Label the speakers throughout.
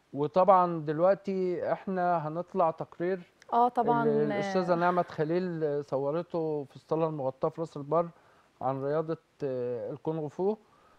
Speaker 1: وطبعا دلوقتي احنا هنطلع تقرير
Speaker 2: اه طبعا
Speaker 1: ال- الاستاذه نعمه خليل صورته في الصاله المغطاه في راس البر عن رياضه آه، الكونغ فو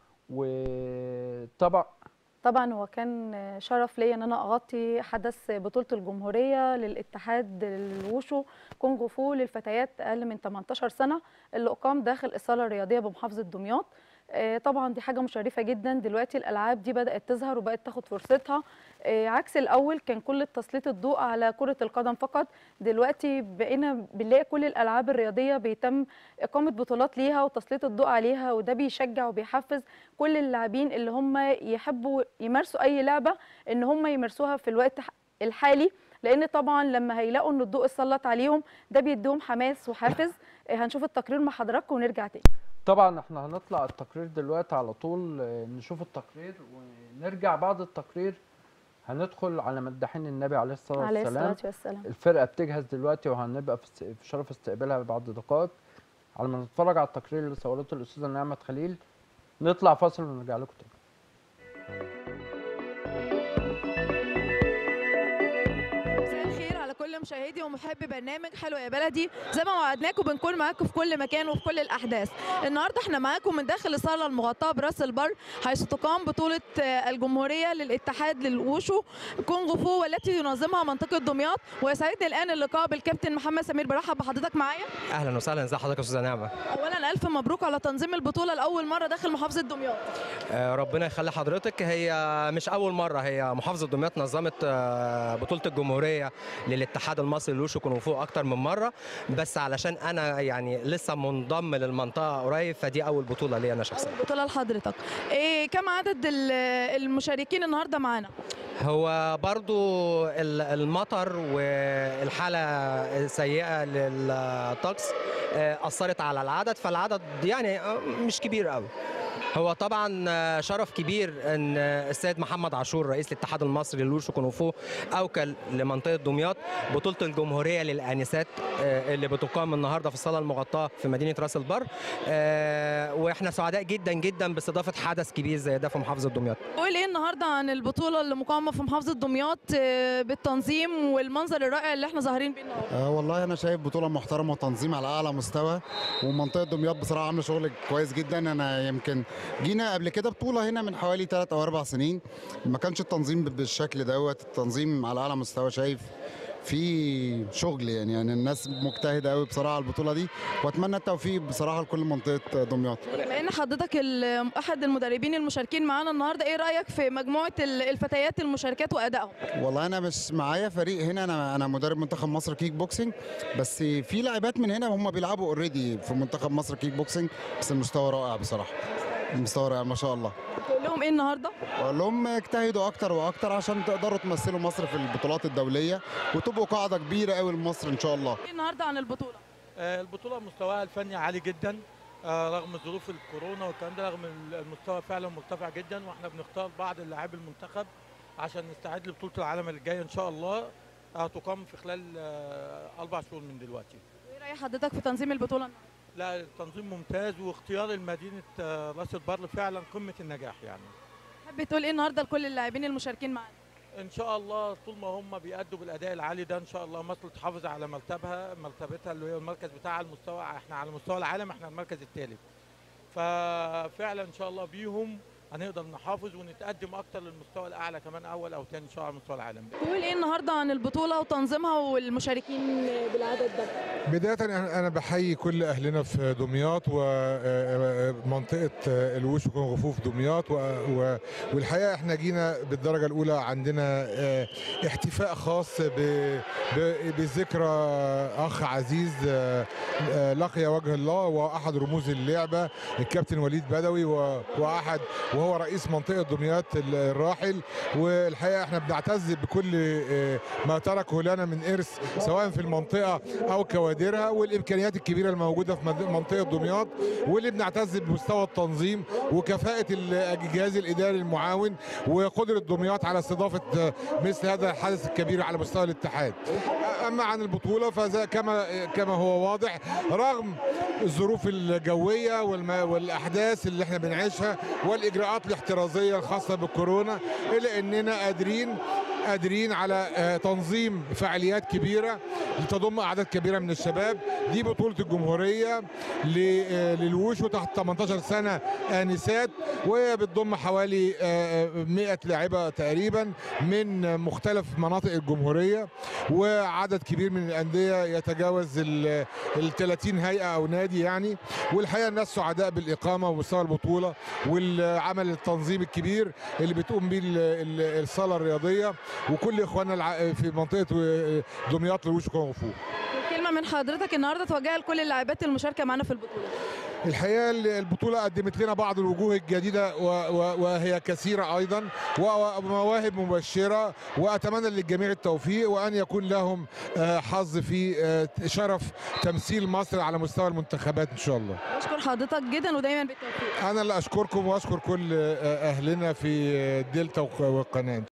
Speaker 1: وطبعا
Speaker 2: طبعا هو كان شرف ليا ان انا اغطي حدث بطوله الجمهوريه للاتحاد الوشو كونغ فو للفتيات اقل من 18 سنه اللي اقام داخل الصاله الرياضيه بمحافظه دمياط آه، طبعا دي حاجه مشرفه جدا دلوقتي الالعاب دي بدات تظهر وبقت تاخد فرصتها آه، عكس الاول كان كل تسليط الضوء على كره القدم فقط دلوقتي بقينا بنلاقي كل الالعاب الرياضيه بيتم اقامه بطولات ليها وتسليط الضوء عليها وده بيشجع وبيحفز كل اللاعبين اللي هم يحبوا يمارسوا اي لعبه ان هم يمارسوها في الوقت الحالي لان طبعا لما هيلاقوا ان الضوء اتسلط عليهم ده بيديهم حماس وحافز آه، هنشوف التقرير مع حضراتكم ونرجع تاني
Speaker 1: طبعا احنا هنطلع التقرير دلوقتي على طول آه، نشوف التقرير ونرجع بعد التقرير هندخل على مداحين النبي عليه الصلاه
Speaker 2: عليه
Speaker 1: والسلام
Speaker 2: الصلاه والسلام
Speaker 1: الفرقه بتجهز دلوقتي وهنبقى في است- في شرف استقبالها بعد دقائق على ما نتفرج على التقرير اللي صورته الاستاذه نعمه خليل نطلع فاصل ونرجع لكم تاني
Speaker 3: مساء الخير على كل مشاهدي ومحبي برنامج حلو يا بلدي زي ما وعدناكم بنكون معاكم في كل مكان وفي كل الاحداث النهارده احنا معاكم من داخل الصاله المغطاه براس البر حيث تقام بطوله آه، الجمهوريه للاتحاد للوشو كونغ فو والتي ينظمها منطقه دمياط ويسعدني الان اللقاء بالكابتن محمد سمير برحب بحضرتك معايا
Speaker 4: اهلا وسهلا ازي حضرتك يا استاذه نعمه
Speaker 3: اولا الف مبروك على تنظيم البطوله لاول مره داخل محافظه دمياط
Speaker 4: آه، ربنا يخلي حضرتك هي مش اول مره هي محافظه دمياط نظمت آه، بطوله الجمهوريه للاتحاد المصري للوشو كونغ فو اكتر من مره بس علشان انا يعني لسه منضم للمنطقه قريب فدي اول بطوله لي انا شخصيا
Speaker 3: بطوله لحضرتك إيه كم عدد ال- المشاركين النهارده معانا
Speaker 4: هو برضو ال- المطر والحالة السيئة للطقس آه، أثرت على العدد فالعدد يعني آه، مش كبير قوي هو طبعا آه، شرف كبير ان آه، السيد محمد عاشور رئيس الاتحاد المصري للوشو كونغ اوكل لمنطقه دمياط بطوله الجمهوريه للانسات آه، اللي بتقام النهارده في الصاله المغطاه في مدينه راس البر آه، واحنا سعداء جدا جدا باستضافه حدث كبير زي ده في محافظه دمياط
Speaker 3: قول ايه النهارده عن البطوله اللي مقامه في محافظه دمياط آه، بالتنظيم والمنظر الرائع اللي احنا ظاهرين بيه النهارده
Speaker 5: آه والله انا شايف بطوله محترمه وتنظيم على اعلى مستوى ومنطقه دمياط بصراحه عامله شغل كويس جدا انا يمكن جينا قبل كده بطوله هنا من حوالي 3 او 4 سنين ما كانش التنظيم بالشكل دوت التنظيم على اعلى مستوى شايف في شغل يعني يعني الناس مجتهده قوي بصراحه على البطوله دي واتمنى التوفيق بصراحه لكل منطقه دمياط
Speaker 3: بما ان حضرتك ال- احد المدربين المشاركين معانا النهارده ايه رايك في مجموعه ال- الفتيات المشاركات وادائهم
Speaker 5: والله انا مش معايا فريق هنا انا انا مدرب منتخب مصر كيك بوكسنج بس في لاعبات من هنا هم بيلعبوا اوريدي في منتخب مصر كيك بوكسنج بس المستوى رائع بصراحه المستوى رائع ما شاء الله
Speaker 3: تقول لهم ايه النهارده
Speaker 5: واقول لهم اجتهدوا اكتر واكتر عشان تقدروا تمثلوا مصر في البطولات الدوليه وتبقوا قاعده كبيره قوي لمصر ان شاء الله
Speaker 3: ايه النهارده عن البطوله
Speaker 6: آه، البطولة مستواها الفني عالي جدا آه، رغم ظروف الكورونا والكلام ده رغم المستوى فعلا مرتفع جدا واحنا بنختار بعض اللاعبي المنتخب عشان نستعد لبطولة العالم اللي جاية ان شاء الله آه، تقام في خلال آه، أربع شهور من دلوقتي.
Speaker 3: وايه راي حضرتك في تنظيم البطوله النهاردة؟
Speaker 6: لا التنظيم ممتاز واختيار المدينة آه، راس البر فعلا قمة النجاح يعني.
Speaker 3: تحب تقول ايه النهارده لكل اللاعبين المشاركين معانا
Speaker 6: ان شاء الله طول ما هم بيأدوا بالاداء العالي ده ان شاء الله مصر تحافظ على مرتبها مرتبتها اللي هي المركز بتاعها على المستوى احنا على مستوى العالم احنا المركز الثالث ففعلا ان شاء الله بيهم هنقدر نحافظ ونتقدم اكتر للمستوى الاعلى كمان اول او ثاني ان شاء الله على المستوى العالمي
Speaker 3: تقول ايه النهارده عن البطوله وتنظيمها والمشاركين بالعدد ده
Speaker 7: بداية أنا أنا بحيي كل أهلنا في دمياط ومنطقة الوش كونغ فو في دمياط و- و- والحقيقة إحنا جينا بالدرجة الأولى عندنا آه، احتفاء خاص ب- ب- بذكرى أخ عزيز آه، آه، لقي وجه الله وأحد رموز اللعبة الكابتن وليد بدوي و- وأحد وهو رئيس منطقة دمياط الراحل والحقيقة إحنا بنعتز بكل آه، ما تركه لنا من إرث سواء في المنطقة أو كوادرها والإمكانيات الكبيرة الموجودة في مد- منطقة دمياط واللي بنعتز بمستوى التنظيم وكفاءة الجهاز الإداري المعاون وقدرة دمياط على استضافة آه، مثل هذا الحدث الكبير على مستوى الاتحاد أما عن البطولة فذا كما كما هو واضح رغم الظروف الجوية والم- والأحداث اللي احنا بنعيشها والإجراءات الاحترازية الخاصة بالكورونا إلا أننا قادرين قادرين على آه، تنظيم فعاليات كبيره تضم اعداد كبيره من الشباب دي بطوله الجمهوريه ل- آه، للوشو تحت 18 سنه انسات وهي بتضم حوالي آه، 100 لاعبه تقريبا من مختلف مناطق الجمهوريه وعدد كبير من الانديه يتجاوز ال ال 30 هيئه او نادي يعني والحقيقه الناس سعداء بالاقامه ومستوى البطوله والعمل التنظيمي الكبير اللي بتقوم به ال- ال- الصاله الرياضيه وكل اخواننا الع- في منطقه دمياط للوشو كونغ فو
Speaker 3: كلمه من حضرتك النهارده توجهها لكل اللاعبات المشاركه معانا في البطوله
Speaker 7: الحقيقه البطوله قدمت لنا بعض الوجوه الجديده و- و- وهي كثيره ايضا و- ومواهب مبشره واتمنى للجميع التوفيق وان يكون لهم آه، حظ في آه، شرف تمثيل مصر على مستوى المنتخبات ان شاء الله
Speaker 3: بشكر حضرتك جدا ودايما بالتوفيق
Speaker 7: انا اللي اشكركم واشكر كل آه، اهلنا في الدلتا والقناه